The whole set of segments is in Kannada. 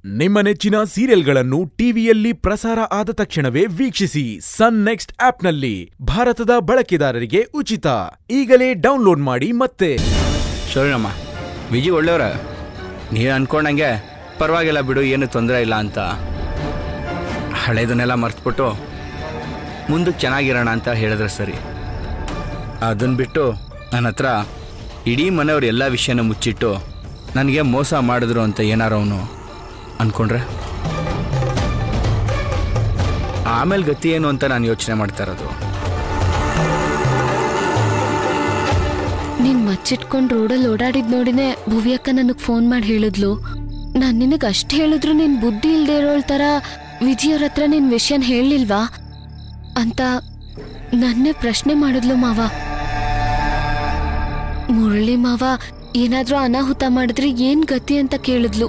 ನಿಮ್ಮ ನೆಚ್ಚಿನ ಸೀರಿಯಲ್ಗಳನ್ನು ಟಿವಿಯಲ್ಲಿ ಪ್ರಸಾರ ಆದ ತಕ್ಷಣವೇ ವೀಕ್ಷಿಸಿ ಸನ್ ನೆಕ್ಸ್ಟ್ ಆಪ್ನಲ್ಲಿ ಭಾರತದ ಬಳಕೆದಾರರಿಗೆ ಉಚಿತ ಈಗಲೇ ಡೌನ್ಲೋಡ್ ಮಾಡಿ ಮತ್ತೆ ಸರಿನಮ್ಮ ವಿಜಿ ಒಳ್ಳೆಯವ್ರ ನೀವು ಅನ್ಕೊಂಡಂಗೆ ಪರವಾಗಿಲ್ಲ ಬಿಡು ಏನು ತೊಂದರೆ ಇಲ್ಲ ಅಂತ ಹಳೇದನ್ನೆಲ್ಲ ಮರ್ತ್ಬಿಟ್ಟು ಮುಂದಕ್ಕೆ ಚೆನ್ನಾಗಿರೋಣ ಅಂತ ಹೇಳಿದ್ರೆ ಸರಿ ಅದನ್ನು ಬಿಟ್ಟು ನನ್ನ ಹತ್ರ ಇಡೀ ಮನೆಯವ್ರ ಎಲ್ಲ ವಿಷಯನ ಮುಚ್ಚಿಟ್ಟು ನನಗೆ ಮೋಸ ಮಾಡಿದ್ರು ಅಂತ ಏನಾರು ಅವನು ಅಂದ್ಕೊಂಡ್ರೆ ಆಮೇಲೆ ಗತಿ ಏನು ಅಂತ ನಾನು ಯೋಚನೆ ಮಾಡ್ತಾ ಇರೋದು ನೀನ್ ಮಚ್ಚಿಟ್ಕೊಂಡ್ ರೋಡಲ್ಲಿ ಓಡಾಡಿದ್ ನೋಡಿನೇ ಭುವಿಯಕ್ಕ ನನಗ್ ಫೋನ್ ಮಾಡಿ ಹೇಳಿದ್ಲು ನಾನ್ ನಿನಗ್ ಅಷ್ಟ್ ಹೇಳಿದ್ರು ನಿನ್ ಬುದ್ಧಿ ಇಲ್ದೇ ಇರೋಳ್ ತರ ವಿಜಯವ್ರ ಹತ್ರ ನಿನ್ ವಿಷಯನ್ ಹೇಳಿಲ್ವಾ ಅಂತ ನನ್ನೇ ಪ್ರಶ್ನೆ ಮಾಡಿದ್ಲು ಮಾವ ಮುರಳಿ ಮಾವ ಏನಾದ್ರೂ ಅನಾಹುತ ಮಾಡಿದ್ರೆ ಏನ್ ಗತಿ ಅಂತ ಕೇಳಿದ್ಲು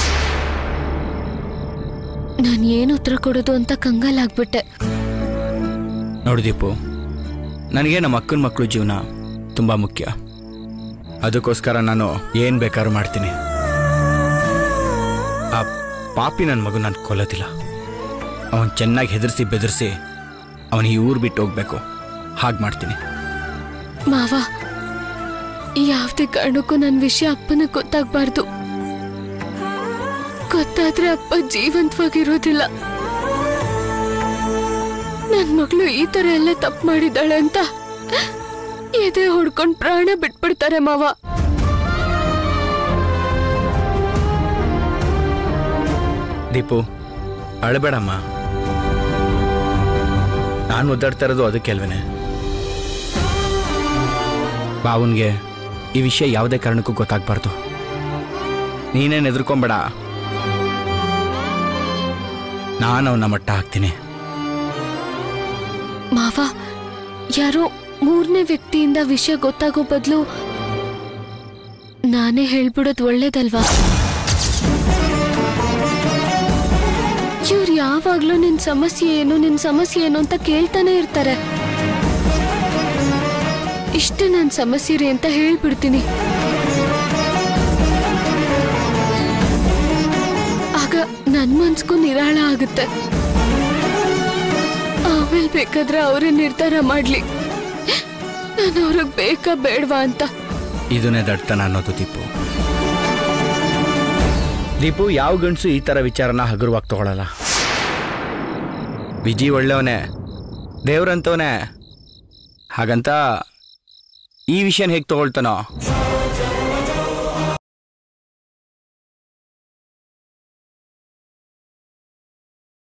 ನಾನ್ ಏನ್ ಉತ್ತರ ಕೊಡೋದು ಅಂತ ಕಂಗಾಲಾಗ್ಬಿಟ್ಟೆ ನೋಡು ದೀಪು ನನಗೆ ನಮ್ಮ ಅಕ್ಕನ ಮಕ್ಕಳು ಜೀವನ ತುಂಬ ಮುಖ್ಯ ಅದಕ್ಕೋಸ್ಕರ ನಾನು ಏನು ಬೇಕಾದ್ರೂ ಮಾಡ್ತೀನಿ ಆ ಪಾಪಿ ನನ್ನ ಮಗು ನಾನು ಕೊಲ್ಲೋದಿಲ್ಲ ಅವನು ಚೆನ್ನಾಗಿ ಹೆದರ್ಸಿ ಬೆದರಿಸಿ ಅವನು ಈ ಊರು ಬಿಟ್ಟು ಹೋಗ್ಬೇಕು ಹಾಗೆ ಮಾಡ್ತೀನಿ ಮಾವ ಯಾವುದೇ ಕಾರಣಕ್ಕೂ ನನ್ನ ವಿಷಯ ಅಪ್ಪನಿಗೆ ಗೊತ್ತಾಗ್ಬಾರ್ದು ಗೊತ್ತಾದ್ರೆ ಅಪ್ಪ ಜೀವಂತವಾಗಿರೋದಿಲ್ಲ ನನ್ ಮಗಳು ಈ ತರ ಎಲ್ಲ ತಪ್ಪು ಮಾಡಿದ್ದಾಳೆ ಅಂತ ಎದೆ ಹೊಡ್ಕೊಂಡ್ ಪ್ರಾಣ ಬಿಟ್ಬಿಡ್ತಾರೆ ಮಾವ ದೀಪು ಅಳಬೇಡಮ್ಮ ನಾನು ಒದ್ದಾಡ್ತಾ ಇರೋದು ಅದಕ್ಕೆ ಅಲ್ವೇನೆ ಬಾವನ್ಗೆ ಈ ವಿಷಯ ಯಾವುದೇ ಕಾರಣಕ್ಕೂ ಗೊತ್ತಾಗ್ಬಾರ್ದು ನೀನೇನು ಎದುರ್ಕೊಂಬೇಡ ನಾನು ಅವನ ಮಟ್ಟ ಹಾಕ್ತೀನಿ ಮಾವ ಯಾರೋ ಮೂರನೇ ವ್ಯಕ್ತಿಯಿಂದ ವಿಷಯ ಗೊತ್ತಾಗೋ ಬದಲು ನಾನೇ ಹೇಳ್ಬಿಡೋದು ಒಳ್ಳೇದಲ್ವಾ ಇವ್ರು ಯಾವಾಗ್ಲೂ ನಿನ್ ಸಮಸ್ಯೆ ಏನು ನಿನ್ ಸಮಸ್ಯೆ ಏನು ಅಂತ ಕೇಳ್ತಾನೆ ಇರ್ತಾರೆ ಇಷ್ಟ ನನ್ ಸಮಸ್ಯೆ ರೀ ಅಂತ ಹೇಳ್ಬಿಡ್ತೀನಿ ಆಗ ನನ್ ಮನ್ಸ್ಗೂ ನಿರಾಳ ಆಗುತ್ತೆ ಆಮೇಲೆ ಬೇಕಾದ್ರೆ ಅವರೇ ನಿರ್ಧಾರ ಮಾಡ್ಲಿ ನಾನು ಅವ್ರಿಗೆ ಬೇಕಾ ಬೇಡವಾ ಅಂತ ಇದನ್ನೇ ದಡ್ತನ ಅನ್ನೋದು ದೀಪು ದೀಪು ಯಾವ ಗಂಡಸು ಈ ಥರ ವಿಚಾರನ ಹಗುರವಾಗಿ ತಗೊಳಲ್ಲ ವಿಜಿ ಒಳ್ಳೆಯವನೇ ದೇವ್ರಂತವನೇ ಹಾಗಂತ ಈ ವಿಷಯನ ಹೇಗೆ ತಗೊಳ್ತಾನೋ